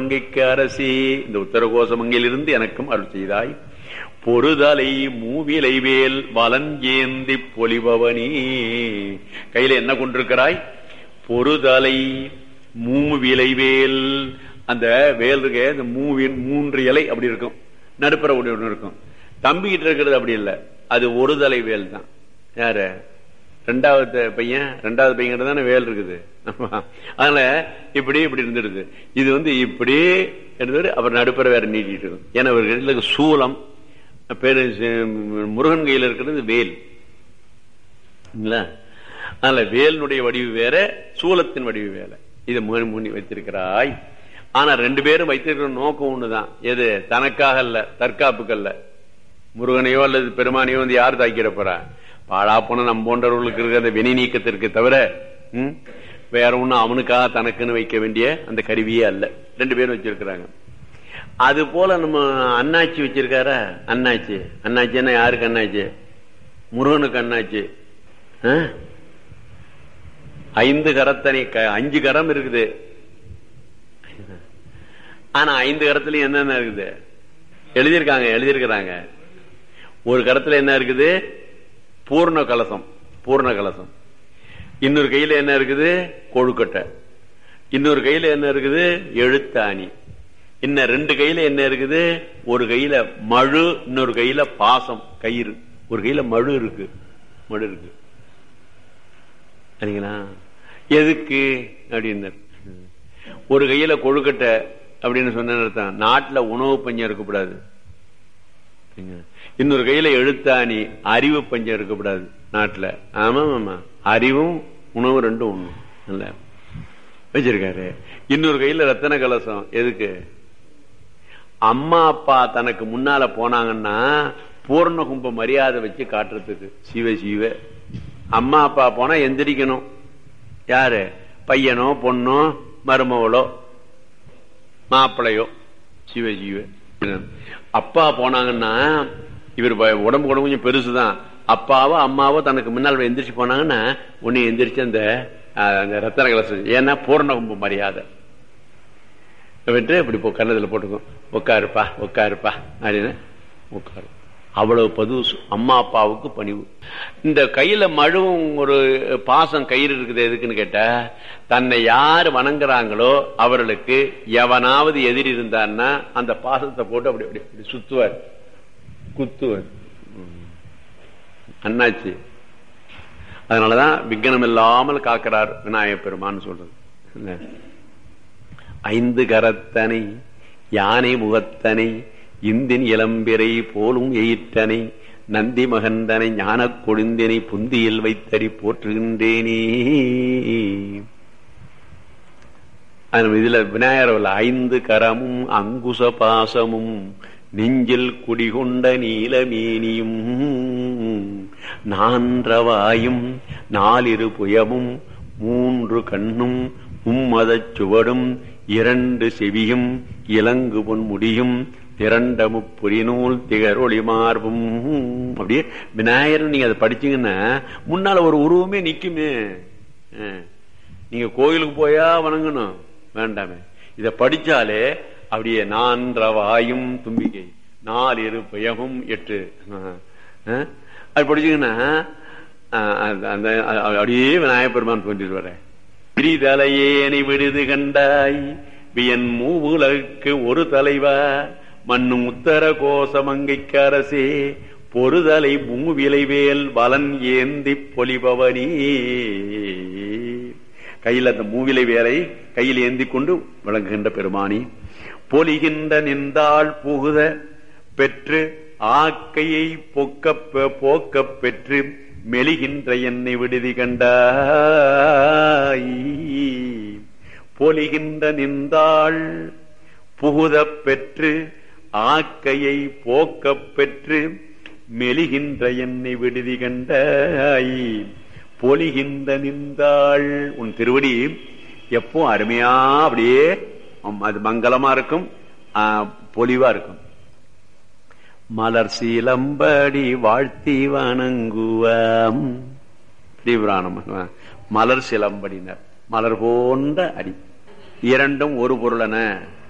மங்கைக்கு அரசி இந்த உத்தரகோச மங்கையிலிருந்து எனக்கும் அருள் செய்தாய் பொறுதலை மூவிலை வேல் வலன் ஏந்தி பொலிபவனி கையில என்ன கொண்டிருக்கிறாய் பொறுதலை மூவிலை வேல் அந்த வேல் இருக்க இந்த மூவின் மூன்று இலை அப்படி இருக்கும் நடுப்புற ஒன்று ஒன்று இருக்கும் தம்பிக்கிட்டு இருக்கிறது அப்படி இல்லை அது ஒரு தலை வேல் தான் யாரு ரெண்டாவது பையன் ரெண்டாவது பையன் தானே வேல் இருக்குது அதனால இப்படி இப்படி இருந்துடுது இது வந்து இப்படி இருந்தது அப்புறம் நடுப்புற வேற நீட்டிட்டு இருக்கும் ஏன்னா இவர்கள் சூலம் பேரு முருகன் கையில் இருக்கிறது வேல் அதனால வேலினுடைய வடிவு வேற சூலத்தின் வடிவு வேற இதை முனி வைத்திருக்கிறாய் ஆனா ரெண்டு பேரும் வைத்திருக்கிற நோக்கம் ஒண்ணுதான் எது தனக்காக அல்ல தற்காப்புக்கு அல்ல முருகனையோ அல்லது பெருமானையோ வந்து யார் தாக்கிட போறா பாழா போன நம் போன்றவர்களுக்கு இருக்கிற அந்த வினை நீக்கத்திற்கு தவிர வேற ஒண்ணும் அவனுக்காக தனக்குன்னு வைக்க வேண்டிய அந்த கருவியே அல்ல ரெண்டு பேரும் வச்சிருக்கிறாங்க அது போல நம்ம அண்ணாச்சி வச்சிருக்கார அண்ணாச்சி அண்ணாச்சின்னா யாருக்கு அண்ணாச்சி முருகனுக்கு அண்ணாச்சி ஐந்து கரத்தனை அஞ்சு கரம் இருக்குது ஆனா ஐந்து கரத்துலயும் என்னென்ன இருக்குது எழுதியிருக்காங்க எழுதியிருக்கிறாங்க ஒரு கரத்துல என்ன இருக்குது பூர்ண கலசம் பூர்ண கலசம் இன்னொரு கையில என்ன இருக்குது கொழுக்கட்டை இன்னொரு கையில என்ன இருக்குது எழுத்தாணி இன்னும் ரெண்டு கையில என்ன இருக்குது ஒரு கையில மழு இன்னொரு கையில பாசம் கயிறு ஒரு கையில மழு இருக்கு மழு இருக்கு சரிங்களா எதுக்கு அப்படின்னு ஒரு கையில கொழுக்கட்டை அப்படின்னு சொன்ன நாட்டுல உணவு பஞ்சம் இருக்கக்கூடாது இன்னொரு கையில எழுத்தாணி அறிவு பஞ்சம் இருக்கக்கூடாது நாட்டுல ஆமா ஆமா அறிவும் உணவு ரெண்டும் ஒண்ணு இல்ல வச்சிருக்காரு இன்னொரு கையில ரத்தன கலசம் எதுக்கு அம்மா அப்பா தனக்கு முன்னால போனாங்கன்னா பூர்ண கும்ப மரியாதை வச்சு காட்டுறதுக்கு சிவ சிவ அம்மா அப்பா போனா எந்திரிக்கணும் யாரு பையனோ பொண்ணோ மருமவளோ மாப்பிளையோ சிவ சிவ அப்பா போனாங்கன்னா இவர் உடம்பு கூட கொஞ்சம் பெருசுதான் அப்பாவோ அம்மாவோ தனக்கு முன்னால் எந்திரிச்சு போனாங்கன்னா உன்னை எந்திரிச்சு அந்த ரத்தன கலசம் ஏன்னா பூர்ண கும்ப மரியாதை விட்டு இப்படி கன்னத்துல போட்டுக்கும் உட்காருப்பா உட்காருப்பா அப்படின்னு உட்காரு அவ்வளவு பது அம்மா அப்பாவுக்கு பணிவு இந்த கையில மழுவும் ஒரு பாசம் கயிறு இருக்குது எதுக்குன்னு கேட்ட தன்னை யார் வணங்குறாங்களோ அவர்களுக்கு எவனாவது எதிரி இருந்தான்னா அந்த பாசத்தை போட்டு அப்படி அப்படி அப்படி சுத்துவார் குத்துவார் அண்ணாச்சி அதனாலதான் விக்னம் இல்லாமல் காக்கிறார் விநாயக பெருமான்னு சொல்றது ஐந்து கரத்தனை யானை முகத்தனை இந்தின் இளம்பிறை போலும் எயிற்றனை நந்தி மகந்தனை ஞான கொழுந்தினை புந்தியில் வைத்தடி போற்றுகின்றேனே இதுல விநாயகர் ஐந்து கரமும் அங்குச பாசமும் நெஞ்சில் குடிகொண்ட நீலமேனியும் நான்றவாயும் நாலிரு புயமும் மூன்று கண்ணும் மும்மதச் சுவடும் இரண்டு செவியும் இலங்கு பொன் முடியும் திரண்ட முப்புரிநூல் திகரொளி மார்பும் அப்படியே விநாயகர் நீங்க அதை படிச்சீங்கன்னா முன்னால ஒரு உருவமே நிக்குமே நீங்க கோயிலுக்கு போயா வணங்கணும் வேண்டாமே இத படிச்சாலே அப்படியே நான்றவாயும் தும்பிக்கை நாலு இரு பயமும் எட்டு அது படிச்சீங்கன்னா அந்த அப்படியே விநாயகப் பெருமான் தோன்றிட்டு வர பிரிதலையேனை விடுது கண்டாய் வியன் மூவுலகுக்கு ஒரு தலைவா மண்ணும் உத்தர கோசமங்கைக்கு அரசே பொறுதலை மூவிலைவேல் பலன் ஏந்தி பொலிபவனி கையில் அந்த மூவிலை வேலை கையில் ஏந்தி கொண்டு விளங்குகின்ற பெருமானி பொலிகின்ற நின்றாள் புகுத பெற்று ஆக்கையை பொக்க போக்க பெற்று மெலிகின்ற என்னை விடுதி கண்டாய் பொலிகின்ற நின்றாள் புகுத பெற்று ஆக்கையை போக்க பெற்று மெலிகின்ற என்னை விடுதி கண்டாய் பொலிகின்ற நின்றாள் உன் திருவடி எப்போ அருமையா அப்படியே அது மங்களமா இருக்கும் பொலிவா இருக்கும் மலர் சீலம்படி வாழ்த்தி வணங்குவாம் தீவிராணம் மலர் சிலம்படினர் மலர் போன்ற அடி இரண்டும் ஒரு பொருளன